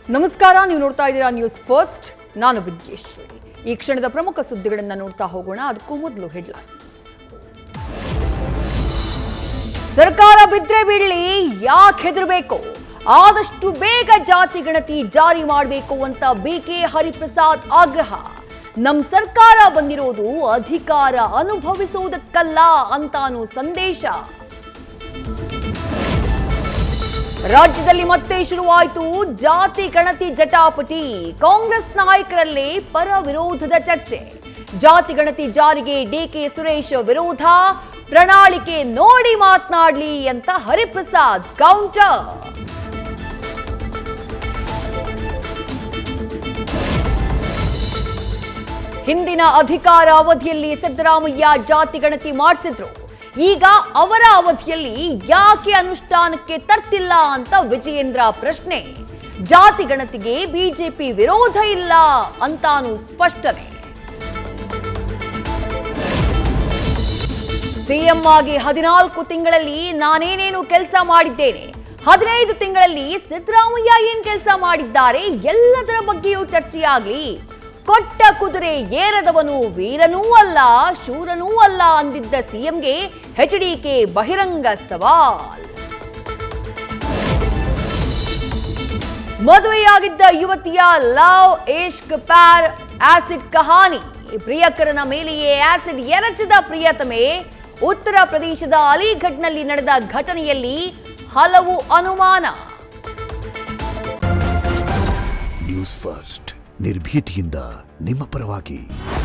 ನಮಸ್ಕಾರ ನೀವು ನೋಡ್ತಾ ಇದ್ದೀರಾ ನ್ಯೂಸ್ ಫಸ್ಟ್ ನಾನು ವಿದ್ಯೇಶ್ವರಿ ಈ ಕ್ಷಣದ ಪ್ರಮುಖ ಸುದ್ದಿಗಳನ್ನು ನೋಡ್ತಾ ಹೋಗೋಣ ಅದಕ್ಕೂ ಮೊದಲು ಹೆಡ್ಲೈನ್ಸ್ ಸರ್ಕಾರ ಬಿದ್ರೆ ಬೀಳಲಿ ಯಾಕೆ ಹೆದರಬೇಕು ಆದಷ್ಟು ಬೇಗ ಜಾತಿ ಗಣತಿ ಜಾರಿ ಮಾಡಬೇಕು ಅಂತ ಬಿಕೆ ಹರಿಪ್ರಸಾದ್ ಆಗ್ರಹ ನಮ್ ಸರ್ಕಾರ ಬಂದಿರೋದು ಅಧಿಕಾರ ಅನುಭವಿಸುವುದಕ್ಕಲ್ಲ ಅಂತಾನು ಸಂದೇಶ ರಾಜ್ಯದಲ್ಲಿ ಮತ್ತೆ ಶುರುವಾಯಿತು ಜಾತಿ ಗಣತಿ ಜಟಾಪಟಿ ಕಾಂಗ್ರೆಸ್ ನಾಯಕರಲ್ಲೇ ಪರ ವಿರೋಧದ ಚರ್ಚೆ ಜಾತಿ ಗಣತಿ ಜಾರಿಗೆ ಡಿಕೆ ಸುರೇಶ್ ವಿರೋಧ ಪ್ರಣಾಳಿಕೆ ನೋಡಿ ಮಾತನಾಡ್ಲಿ ಅಂತ ಹರಿಪ್ರಸಾದ್ ಕೌಂಟರ್ ಹಿಂದಿನ ಅಧಿಕಾರ ಅವಧಿಯಲ್ಲಿ ಸಿದ್ದರಾಮಯ್ಯ ಜಾತಿ ಗಣತಿ ಮಾಡಿಸಿದ್ರು ಈಗ ಅವರ ಅವಧಿಯಲ್ಲಿ ಯಾಕೆ ಅನುಷ್ಠಾನಕ್ಕೆ ತರ್ತಿಲ್ಲ ಅಂತ ವಿಜಯೇಂದ್ರ ಪ್ರಶ್ನೆ ಜಾತಿ ಗಣತಿಗೆ ಬಿಜೆಪಿ ವಿರೋಧ ಇಲ್ಲ ಅಂತಾನು ಸ್ಪಷ್ಟನೆ ಸಿಎಂ ಆಗಿ ಹದಿನಾಲ್ಕು ತಿಂಗಳಲ್ಲಿ ನಾನೇನೇನು ಕೆಲಸ ಮಾಡಿದ್ದೇನೆ ಹದಿನೈದು ತಿಂಗಳಲ್ಲಿ ಸಿದ್ದರಾಮಯ್ಯ ಏನ್ ಕೆಲಸ ಮಾಡಿದ್ದಾರೆ ಎಲ್ಲದರ ಬಗ್ಗೆಯೂ ಚರ್ಚೆಯಾಗ್ಲಿ ಕೊಟ್ಟ ಕುದುರೆ ಏರದವನು ವೀರನೂ ಅಲ್ಲ ಶೂರನೂ ಅಲ್ಲ ಅಂದಿದ್ದ ಸಿಎಂಗೆ ಎಚ್ಡಿಕೆ ಬಹಿರಂಗ ಸವಾಲ್ ಮದುವೆಯಾಗಿದ್ದ ಯುವತಿಯ ಲವ್ ಇಶ್ಕ್ ಪ್ಯಾರ್ ಆಸಿಡ್ ಕಹಾನಿ ಪ್ರಿಯಕರನ ಮೇಲೆಯೇ ಆಸಿಡ್ ಎರಚಿದ ಪ್ರಿಯತಮೆ ಉತ್ತರ ಪ್ರದೇಶದ ಅಲಿಘಡ್ನಲ್ಲಿ ನಡೆದ ಘಟನೆಯಲ್ಲಿ ಹಲವು ಅನುಮಾನ ನ್ಯೂಸ್ ಫಸ್ಟ್ ನಿರ್ಭೀತಿಯಿಂದ ನಿಮ್ಮ ಪರವಾಗಿ